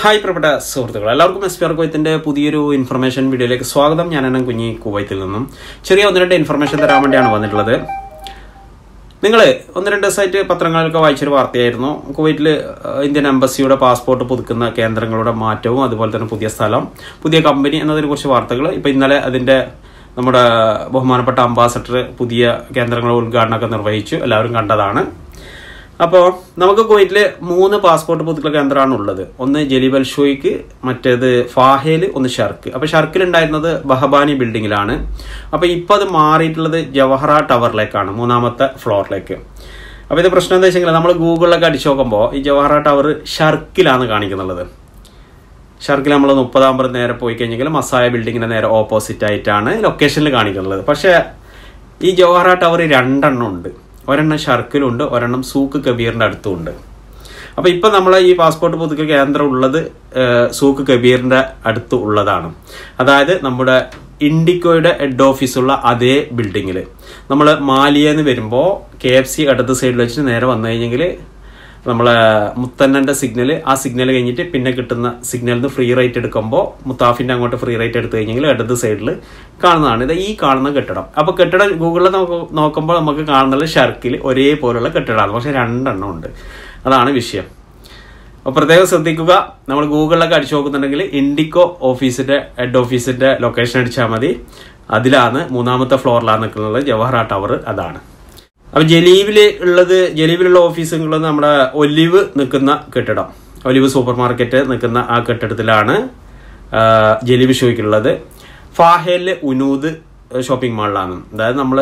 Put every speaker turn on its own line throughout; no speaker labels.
hi പ്രിയപ്പെട്ട സുഹൃത്തുക്കൾ എല്ലാവർക്കും എസ് പി ആർ കുവൈത്തിന്റെ പുതിയൊരു ഇൻഫർമേഷൻ വീഡിയോയിലേക്ക് സ്വാഗതം ഞാൻ എന്നെ കുഞ്ഞി കുവൈത്തിൽ നിന്നും ചെറിയ ഒന്ന് രണ്ട് ഇൻഫർമേഷൻ തരാൻ വേണ്ടിയാണ് വന്നിട്ടുള്ളത് നിങ്ങൾ ഒന്ന് രണ്ട് ദിവസമായിട്ട് പത്രങ്ങളിലൊക്കെ വായിച്ചൊരു വാർത്തയായിരുന്നു കുവൈറ്റിൽ ഇന്ത്യൻ എംബസിയുടെ പാസ്പോർട്ട് പുതുക്കുന്ന കേന്ദ്രങ്ങളുടെ മാറ്റവും അതുപോലെ തന്നെ പുതിയ സ്ഥലം പുതിയ കമ്പനി എന്നതിനെ കുറിച്ച് വാർത്തകൾ ഇപ്പം ഇന്നലെ അതിൻ്റെ നമ്മുടെ ബഹുമാനപ്പെട്ട അംബാസഡർ പുതിയ കേന്ദ്രങ്ങളുടെ ഉദ്ഘാടനമൊക്കെ നിർവഹിച്ചു എല്ലാവരും കണ്ടതാണ് അപ്പോൾ നമുക്ക് കുവൈറ്റിൽ മൂന്ന് പാസ്പോർട്ട് പുതുക്കൽ കേന്ദ്രമാണ് ഉള്ളത് ഒന്ന് ജലീബൽ ഷോയ്ക്ക് മറ്റേത് ഫാഹേൽ ഒന്ന് ഷർക്ക് അപ്പോൾ ഷർക്കിൽ ഉണ്ടായിരുന്നത് ബഹബാനി ബിൽഡിങ്ങിലാണ് അപ്പോൾ ഇപ്പോൾ അത് മാറിയിട്ടുള്ളത് ജവഹറ ടവറിലേക്കാണ് മൂന്നാമത്തെ ഫ്ലോറിലേക്ക് അപ്പോൾ ഇത് പ്രശ്നം എന്താ വെച്ചെങ്കിൽ നമ്മൾ ഗൂഗിളിലൊക്കെ അടിച്ചു നോക്കുമ്പോൾ ഈ ജവഹറ ടവർ ഷർക്കിലാണ് കാണിക്കുന്നുള്ളത് ഷർക്കിൽ നമ്മൾ മുപ്പതാമ്പത് നേരെ പോയി കഴിഞ്ഞെങ്കിൽ മസായ ബിൽഡിങ്ങിന്റെ നേരെ ഓപ്പോസിറ്റ് ആയിട്ടാണ് ലൊക്കേഷനിൽ കാണിക്കുന്നത് പക്ഷേ ഈ ജവഹറ ടവർ രണ്ടെണ്ണം ഉണ്ട് ഒരെണ്ണം ഷർക്കിലുണ്ട് ഒരെണ്ണം സൂക്ക് കബീറിന്റെ അടുത്തുണ്ട് അപ്പൊ ഇപ്പൊ നമ്മളെ ഈ പാസ്പോർട്ട് പുതുക്കൽ കേന്ദ്രം ഉള്ളത് ഏഹ്, സൂക്ക് കബീറിന്റെ അടുത്ത് ഉള്ളതാണ് അതായത് നമ്മുടെ ഇൻഡിക്കോയുടെ ഹെഡ് ഓഫീസുള്ള അതേ ബിൽഡിങ്ങിൽ നമ്മൾ മാലിയെന്ന് വരുമ്പോൾ കെ എഫ് സി അടുത്ത സൈഡിൽ വെച്ചിട്ട് നേരെ വന്നു കഴിഞ്ഞെങ്കിൽ നമ്മളെ മുത്തന്നന്റെ സിഗ്നൽ ആ സിഗ്നൽ കഴിഞ്ഞിട്ട് പിന്നെ കിട്ടുന്ന സിഗ്നലിൽ നിന്ന് ഫ്രീ റേറ്റ് എടുക്കുമ്പോൾ മുത്താഫിന്റെ അങ്ങോട്ട് ഫ്രീ റേറ്റ് എടുത്തു കഴിഞ്ഞെങ്കിൽ ഇടത് സൈഡിൽ കാണുന്നതാണ് ഇത് ഈ കാണുന്ന കെട്ടിടം അപ്പൊ കെട്ടിടം ഗൂഗിളിൽ നോക്ക- നോക്കുമ്പോൾ നമുക്ക് കാണുന്നത് ഷർക്കിൽ ഒരേപോലുള്ള കെട്ടിടമാണ് പക്ഷെ രണ്ടെണ്ണം ഉണ്ട് അതാണ് വിഷയം അപ്പോൾ പ്രത്യേകം ശ്രദ്ധിക്കുക നമ്മൾ ഗൂഗിളിലൊക്കെ അടിച്ചു നോക്കുന്നുണ്ടെങ്കിൽ ഇൻഡിക്കോ ഓഫീസിന്റെ ഹെഡ് ഓഫീസിന്റെ ലൊക്കേഷൻ അടിച്ചാൽ മതി അതിലാണ് മൂന്നാമത്തെ ഫ്ലോറിലാണ് നിൽക്കുന്നത് ജവഹർ ടവർ അതാണ് അപ്പൊ ജലീബില് ഉള്ളത് ജലീബിലുള്ള ഓഫീസുകൾ നമ്മുടെ ഒലിവ് നിൽക്കുന്ന കെട്ടിടം ഒലിവ് സൂപ്പർ മാർക്കറ്റ് നിൽക്കുന്ന ആ കെട്ടിടത്തിലാണ് ആ, ജലീബ് ഷോയ്ക്കുള്ളത് ഫാഹേലില് ഉനൂദ് ഷോപ്പിംഗ് മാളിലാണ് അതായത് നമ്മൾ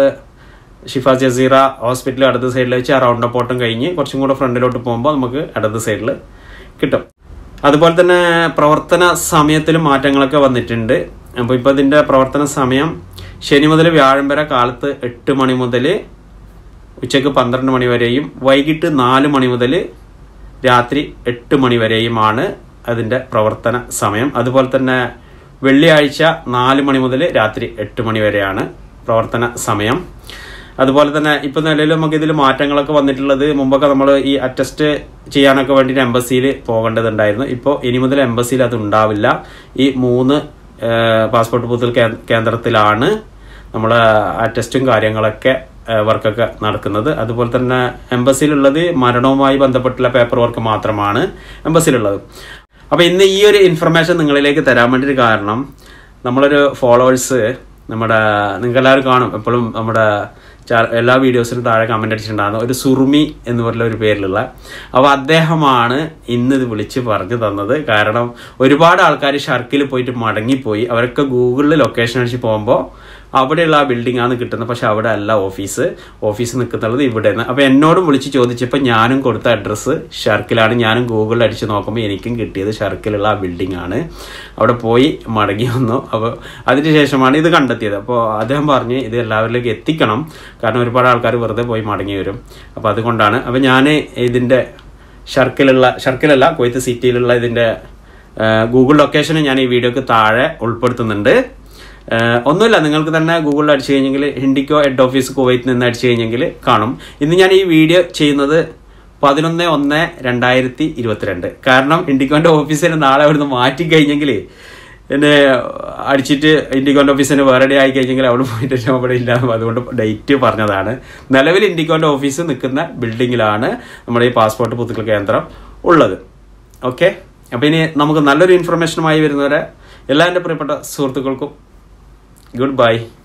ഷിഫ ജസീറ ഹോസ്പിറ്റൽ അടുത്ത സൈഡിൽ വെച്ച് ആ റൗണ്ട് അപ്പോട്ടം കഴിഞ്ഞ് കുറച്ചും കൂടെ ഫ്രണ്ടിലോട്ട് പോകുമ്പോൾ നമുക്ക് അടുത്ത സൈഡിൽ കിട്ടും അതുപോലെ തന്നെ പ്രവർത്തന സമയത്തിലും മാറ്റങ്ങളൊക്കെ വന്നിട്ടുണ്ട് അപ്പോൾ ഇപ്പോൾ ഇതിൻ്റെ പ്രവർത്തന സമയം ശനി മുതൽ വ്യാഴം വരെ കാലത്ത് എട്ട് മണി മുതൽ ഉച്ചയ്ക്ക് പന്ത്രണ്ട് മണി വരെയും വൈകിട്ട് നാല് മണി മുതൽ രാത്രി എട്ട് മണി വരെയുമാണ് അതിൻ്റെ പ്രവർത്തന സമയം അതുപോലെ തന്നെ വെള്ളിയാഴ്ച നാല് മണി മുതൽ രാത്രി എട്ട് മണി വരെയാണ് പ്രവർത്തന സമയം അതുപോലെ തന്നെ ഇപ്പൊ നിലവിൽ നമുക്ക് ഇതിൽ മാറ്റങ്ങളൊക്കെ വന്നിട്ടുള്ളത് മുമ്പൊക്കെ നമ്മൾ ഈ അറ്റസ്റ്റ് ചെയ്യാനൊക്കെ വേണ്ടിയിട്ട് എംബസിയിൽ പോകേണ്ടതുണ്ടായിരുന്നു ഇപ്പോൾ ഇനി മുതൽ എംബസിയിൽ അത് ഉണ്ടാവില്ല ഈ മൂന്ന് പാസ്പോർട്ട് പുതുക്കൽ കേ- കേന്ദ്രത്തിലാണ് നമ്മൾ അറ്റസ്റ്റും കാര്യങ്ങളൊക്കെ ഏഹ്, വർക്കൊക്കെ നടക്കുന്നത് അതുപോലെ തന്നെ എംബസിയിലുള്ളത് മരണവുമായി ബന്ധപ്പെട്ടുള്ള പേപ്പർ വർക്ക് മാത്രമാണ് എംബസിയിലുള്ളത് അപ്പൊ ഇന്ന് ഈ ഒരു ഇൻഫർമേഷൻ നിങ്ങളിലേക്ക് തരാൻ വേണ്ടി കാരണം നമ്മളൊരു ഫോളോവേഴ്സ് നമ്മുടെ നിങ്ങൾക്ക് എല്ലാവരും കാണും എപ്പോഴും നമ്മുടെ ചാ- എല്ലാ വീഡിയോസിനും താഴെ കമന്റ് അടിച്ചിട്ടുണ്ടാകുന്ന ഒരു സുറുമി എന്ന് പറയുന്ന ഒരു പേരിലുള്ള അപ്പോൾ അദ്ദേഹമാണ് ഇന്ന് ഇത് വിളിച്ച് പറഞ്ഞു തന്നത് കാരണം ഒരുപാട് ആൾക്കാർ ഷർക്കിൽ പോയിട്ട് മടങ്ങിപ്പോയി അവരൊക്കെ ഗൂഗിളിൽ ലൊക്കേഷൻ അടിച്ച് പോകുമ്പോൾ അവിടെയുള്ള ആ ബിൽഡിംഗ് ആണ് കിട്ടുന്നത് പക്ഷെ അവിടെ അല്ല ഓഫീസ് ഓഫീസ് നിൽക്കുന്നുള്ളത് ഇവിടെ നിന്ന് അപ്പോൾ എന്നോടും വിളിച്ച് ചോദിച്ചപ്പോൾ ഞാനും കൊടുത്ത അഡ്രസ്സ് ഷർക്കിലാണ് ഞാനും ഗൂഗിളിൽ അടിച്ച് നോക്കുമ്പോൾ എനിക്കും കിട്ടിയത് ഷർക്കിലുള്ള ആ ബിൽഡിംഗ് ആണ് അവിടെ പോയി മടങ്ങി വന്നു അപ്പോൾ അതിനുശേഷമാണ് ഇത് കണ്ടെത്തിയത് അപ്പോൾ അദ്ദേഹം പറഞ്ഞ് ഇത് എല്ലാവരിലേക്ക് എത്തിക്കണം കാരണം ഒരുപാട് ആൾക്കാർ വെറുതെ പോയി മടങ്ങി വരും അപ്പോൾ അതുകൊണ്ടാണ് അപ്പോൾ ഞാൻ ഇതിൻ്റെ ഷർക്കിലുള്ള ഷർക്കിലല്ല കൊയ്ത്ത് സിറ്റിയിലുള്ള ഇതിൻ്റെ ഗൂഗിൾ ലൊക്കേഷൻ ഞാൻ ഈ വീഡിയോക്ക് താഴെ ഉൾപ്പെടുത്തുന്നുണ്ട് ഏഹ് ഒന്നുമില്ല നിങ്ങൾക്ക് തന്നെ ഗൂഗിളിൽ അടിച്ചു കഴിഞ്ഞെങ്കിൽ ഹിൻഡിക്കോ ഹെഡ് ഓഫീസ് കുവൈറ്റ് നിന്ന് അടിച്ചു കഴിഞ്ഞെങ്കിൽ കാണും ഇന്ന് ഞാൻ ഈ വീഡിയോ ചെയ്യുന്നത് പതിനൊന്ന് ഒന്ന് രണ്ടായിരത്തി ഇരുപത്തിരണ്ട് കാരണം ഇൻഡിക്കോന്റെ ഓഫീസിന് നാളെ അവിടുന്ന് മാറ്റി കഴിഞ്ഞെങ്കിൽ എന്നെ അടിച്ചിട്ട് ഇൻഡിക്കോന്റെ ഓഫീസിന് വേറെ ഡേ ആയി കഴിഞ്ഞെങ്കിൽ അവിടെ പോയിട്ട് ഞാൻ അവിടെ ഇല്ല അതുകൊണ്ട് ഡേറ്റ് പറഞ്ഞതാണ് നിലവിൽ ഇൻഡിക്കോന്റെ ഓഫീസ് നിൽക്കുന്ന ബിൽഡിങ്ങിലാണ് നമ്മുടെ ഈ പാസ്പോർട്ട് പുതുക്കൽ കേന്ദ്രം ഉള്ളത് ഓക്കെ അപ്പോൾ ഇനി നമുക്ക് നല്ലൊരു ഇൻഫർമേഷനുമായി വരുന്നവരെ എല്ലാ എൻ്റെ പ്രിയപ്പെട്ട സുഹൃത്തുക്കൾക്കും ഗുഡ് ബൈ